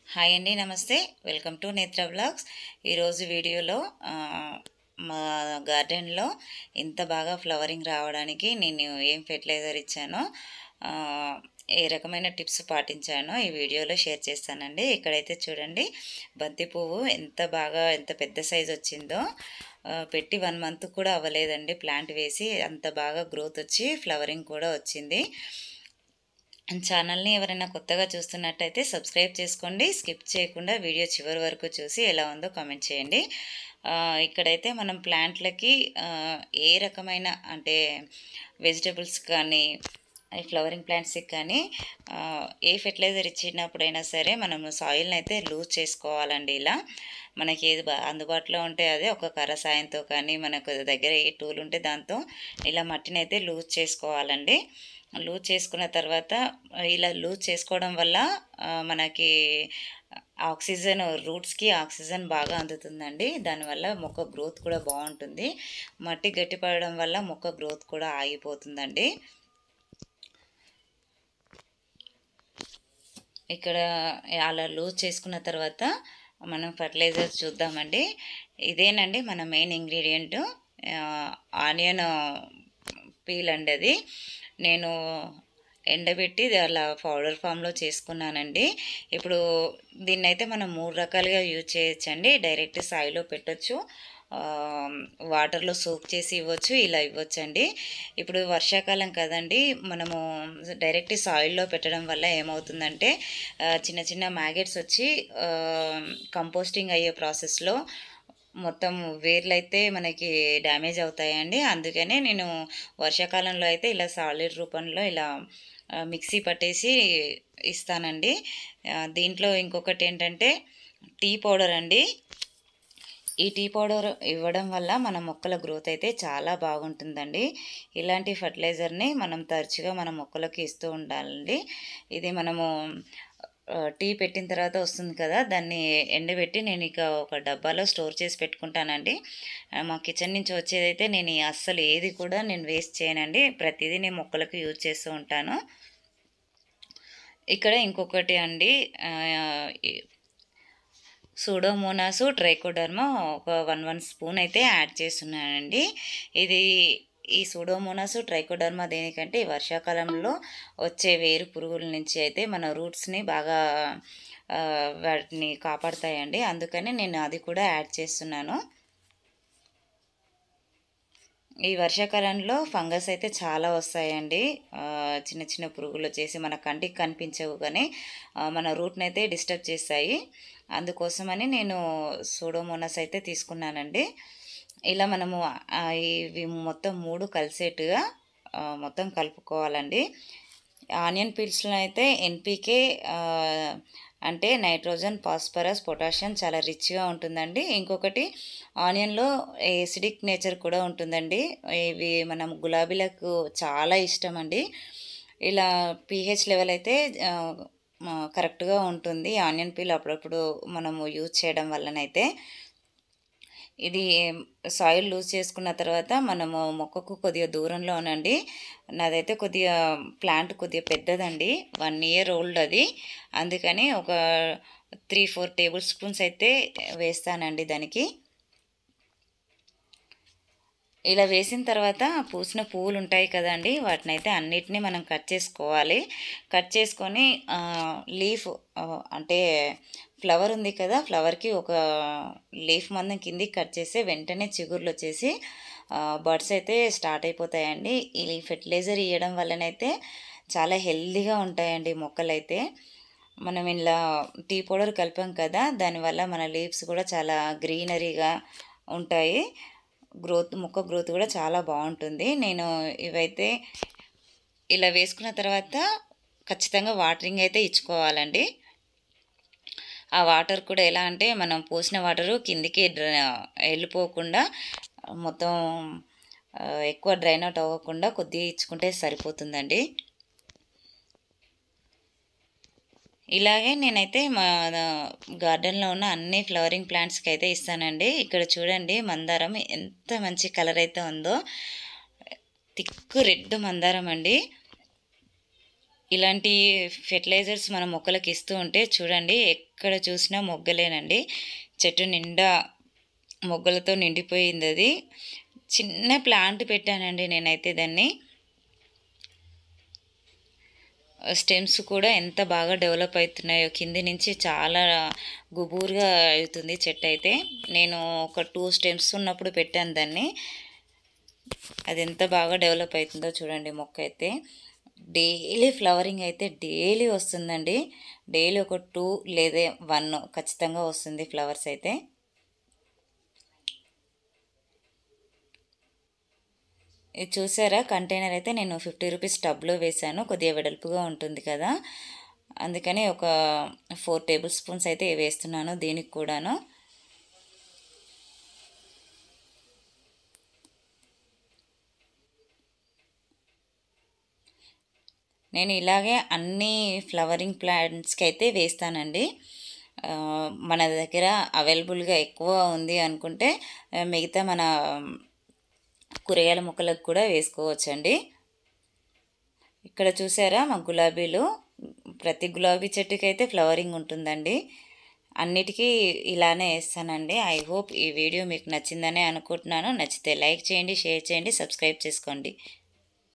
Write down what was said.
hi అండి నమస్తే welcome to నేత్ర బ్లాగ్స్ ఈరోజు వీడియోలో ఆ, మా గార్డెన్లో ఇంత బాగా ఫ్లవరింగ్ రావడానికి నేను ఏం ఫెర్టిలైజర్ ఇచ్చానో ఆ, ఏ రకమైన టిప్స్ పాటించానో ఈ వీడియోలో షేర్ చేస్తానండి ఇక్కడైతే చూడండి బంతి పువ్వు ఎంత బాగా ఎంత పెద్ద సైజ్ వచ్చిందో ఆ, పెట్టి వన్ మంత్ కూడా అవ్వలేదండి ప్లాంట్ వేసి అంత బాగా గ్రోత్ వచ్చి ఫ్లవరింగ్ కూడా వచ్చింది ఛానల్ని ఎవరైనా కొత్తగా చూస్తున్నట్టయితే సబ్స్క్రైబ్ చేసుకోండి స్కిప్ చేయకుండా వీడియో చివరి వరకు చూసి ఎలా ఉందో కామెంట్ చేయండి ఆ, ఇక్కడైతే మనం ప్లాంట్లకి ఆ, ఏ రకమైన అంటే వెజిటబుల్స్ కానీ ఈ ఫ్లవరింగ్ ప్లాంట్స్కి కానీ ఆ, ఏ ఫెర్టిలైజర్ ఇచ్చినప్పుడైనా సరే మనం సాయిల్ని అయితే లూజ్ చేసుకోవాలండి ఇలా మనకి ఏది బా అందుబాటులో ఉంటే అదే ఒక కర్ర సాయంతో కానీ మనకు దగ్గర ఏ టూల్ ఉంటే దాంతో ఇలా మట్టిని అయితే లూజ్ చేసుకోవాలండి లూజ్ చేసుకున్న తర్వాత ఇలా లూజ్ చేసుకోవడం వల్ల ఆ, మనకి ఆక్సిజన్ రూట్స్కి ఆక్సిజన్ బాగా అందుతుందండి దానివల్ల మొక్క గ్రోత్ కూడా బాగుంటుంది మట్టి గట్టిపడడం వల్ల మొక్క గ్రోత్ కూడా ఆగిపోతుందండి ఇక్కడ అలా లూజ్ చేసుకున్న తర్వాత మనం ఫర్టిలైజర్ చూద్దామండి ఇదేనండి మన మెయిన్ ఇంగ్రీడియంట్ ఆనియన్ పీల్ అండి అది నేను ఎండబెట్టి అలా పౌడర్ ఫామ్లో చేసుకున్నానండి ఇప్పుడు దీన్ని అయితే మనం మూడు రకాలుగా యూజ్ చేయొచ్చండి డైరెక్ట్ సాయిలో పెట్టొచ్చు ఆ, వాటర్లో సోక్ చేసి ఇవ్వచ్చు ఇలా ఇవ్వచ్చండి ఇప్పుడు వర్షాకాలం కదండి మనము డైరెక్ట్ సాయిల్లో పెట్టడం వల్ల ఏమవుతుందంటే ఆ, చిన్న చిన్న మ్యాగెట్స్ వచ్చి ఆ, కంపోస్టింగ్ అయ్యే ప్రాసెస్లో మొత్తం వేర్లు అయితే మనకి డ్యామేజ్ అవుతాయండి అందుకనే నేను వర్షాకాలంలో అయితే ఇలా సాలిడ్ రూపంలో ఇలా ఆ, మిక్సీ పట్టేసి ఇస్తానండి ఆ, దీంట్లో ఇంకొకటి ఏంటంటే టీ పౌడర్ అండి ఈ టీ పౌడర్ ఇవ్వడం వల్ల మన మొక్కల గ్రోత్ అయితే చాలా బాగుంటుందండి ఇలాంటి ఫర్టిలైజర్ని మనం తరచుగా మన మొక్కలకి ఇస్తూ ఉండాలండి ఇది మనము ఆ, టీ పెట్టిన తర్వాత వస్తుంది కదా దాన్ని ఎండబెట్టి నేను ఇక ఒక డబ్బాలో స్టోర్ చేసి పెట్టుకుంటానండి ఆ, మా కిచెన్ నుంచి వచ్చేదైతే నేను ఈ అస్సలు ఏది కూడా నేను వేస్ట్ చేయనండి ప్రతిదీ నేను మొక్కలకు యూజ్ చేస్తూ ఉంటాను ఇక్కడ ఇంకొకటి అండి ఆ, ఈ- సూడోమోనాసు ట్రైకోడర్మా ఒక వన్ వన్ స్పూన్ అయితే యాడ్ చేస్తున్నానండి ఇది ఈ సూడోమోనాసు ట్రైకోడర్మా దేనికంటే ఈ వర్షాకాలంలో వచ్చే వేరు పురుగుల నుంచి అయితే మన రూట్స్ని బాగా ఆ, వాటిని కాపాడతాయండి అందుకని నేను అది కూడా యాడ్ చేస్తున్నాను ఈ వర్షాకాలంలో ఫంగస్ అయితే చాలా వస్తాయండి ఆ, చిన్న చిన్న పురుగులు వచ్చేసి మన కంటికి కనిపించవు కానీ ఆ, మన రూట్ని అయితే డిస్టర్బ్ చేస్తాయి అందుకోసమని నేను సూడోమోనస్ అయితే తీసుకున్నానండి ఇలా మనము ఆ, ఇవి మొత్తం మూడు కలిసేట్టుగా ఆ, మొత్తం కలుపుకోవాలండి ఆనియన్ పీల్స్లో అయితే ఎన్పికే అంటే నైట్రోజన్ ఫాస్ఫరస్ పొటాషియం చాలా రిచ్గా ఉంటుందండి ఇంకొకటి ఆనియన్లో ఎసిడిక్ నేచర్ కూడా ఉంటుందండి ఇవి మనం గులాబీలకు చాలా ఇష్టం అండి ఇలా పీహెచ్ లెవెల్ అయితే ఆ, ఆ, కరెక్ట్గా ఉంటుంది ఆనియన్ పీల్ అప్పుడప్పుడు మనము యూజ్ చేయడం వల్లనైతే ఇది సాయిల్ లూజ్ చేసుకున్న తర్వాత మనము మొక్కకు కొద్దిగా దూరంలో ఉనండి నాదైతే కొద్దిగా ప్లాంట్ కొద్దిగా పెద్దదండి వన్ ఇయర్ ఓల్డ్ అది అందుకని ఒక త్రీ ఫోర్ టేబుల్ స్పూన్స్ అయితే వేస్తానండి దానికి ఇలా వేసిన తర్వాత పూసిన పువ్వులు ఉంటాయి కదండి వాటిని అయితే అన్నిటినీ మనం కట్ చేసుకోవాలి కట్ చేసుకొని లీఫ్ అంటే ఫ్లవర్ ఉంది కదా ఫ్లవర్కి ఒక లీఫ్ మందం కిందికి కట్ చేస్తే వెంటనే చిగుర్లు వచ్చేసి బర్డ్స్ అయితే స్టార్ట్ అయిపోతాయండి ఈ ఫెర్టిలైజర్ ఇవ్వడం వల్లనైతే చాలా హెల్దీగా ఉంటాయండి మొక్కలైతే మనం ఇలా టీ పౌడర్ కలిపాం కదా దానివల్ల మన లీవ్స్ కూడా చాలా గ్రీనరీగా ఉంటాయి గ్రోత్ మొక్క గ్రోత్ కూడా చాలా బాగుంటుంది నేను ఇవైతే ఇలా వేసుకున్న తర్వాత ఖచ్చితంగా వాటరింగ్ అయితే ఇచ్చుకోవాలండి ఆ వాటర్ కూడా ఎలా అంటే మనం పోసిన వాటరు కిందికి డ్ర వెళ్ళిపోకుండా మొత్తం ఆ, ఎక్కువ డ్రైన్ అవుట్ అవ్వకుండా కొద్దిగా ఇచ్చుకుంటే సరిపోతుందండి ఇలాగే నేనైతే మా గార్డెన్లో ఉన్న అన్ని ఫ్లవరింగ్ ప్లాంట్స్కి అయితే ఇస్తానండి ఇక్కడ చూడండి మందారం ఎంత మంచి కలర్ అయితే ఉందో థిక్ రెడ్ మందారం అండి ఇలాంటి ఫెర్టిలైజర్స్ మన మొక్కలకు ఇస్తూ ఉంటే చూడండి ఎక్కడ చూసినా మొగ్గలేనండి చెట్టు నిండా మొగ్గలతో నిండిపోయింది అది చిన్న ప్లాంట్ పెట్టానండి నేనైతే దాన్ని స్టెమ్స్ కూడా ఎంత బాగా డెవలప్ అవుతున్నాయో కింది నుంచి చాలా గుబూరుగా అవుతుంది చెట్టు అయితే నేను ఒక టూ స్టెమ్స్ ఉన్నప్పుడు పెట్టాను దాన్ని అది ఎంత బాగా డెవలప్ అవుతుందో చూడండి మొక్క అయితే డైలీ ఫ్లవరింగ్ అయితే డైలీ వస్తుందండి డైలీ ఒక టూ లేదా వన్ ఖచ్చితంగా వస్తుంది ఫ్లవర్స్ అయితే ఇది చూసారా కంటైనర్ అయితే నేను ఫిఫ్టీ రూపీస్ టబ్లో వేశాను కొద్దిగా వెడల్పుగా ఉంటుంది కదా అందుకని ఒక ఫోర్ టేబుల్ స్పూన్స్ అయితే వేస్తున్నాను దీనికి కూడాను నేను ఇలాగే అన్ని ఫ్లవరింగ్ ప్లాంట్స్కి అయితే వేస్తానండి ఆ, మన దగ్గర అవైలబుల్గా ఎక్కువ ఉంది అనుకుంటే ఆ, మిగతా మన కూరగాయల మొక్కలకు కూడా వేసుకోవచ్చండి ఇక్కడ చూసారా మా గులాబీలు ప్రతి గులాబీ చెట్టుకి అయితే ఫ్లవరింగ్ ఉంటుందండి అన్నిటికీ ఇలానే వేస్తానండి ఐ హోప్ ఈ వీడియో మీకు నచ్చిందనే అనుకుంటున్నాను నచ్చితే లైక్ చేయండి షేర్ చేయండి సబ్స్క్రైబ్ చేసుకోండి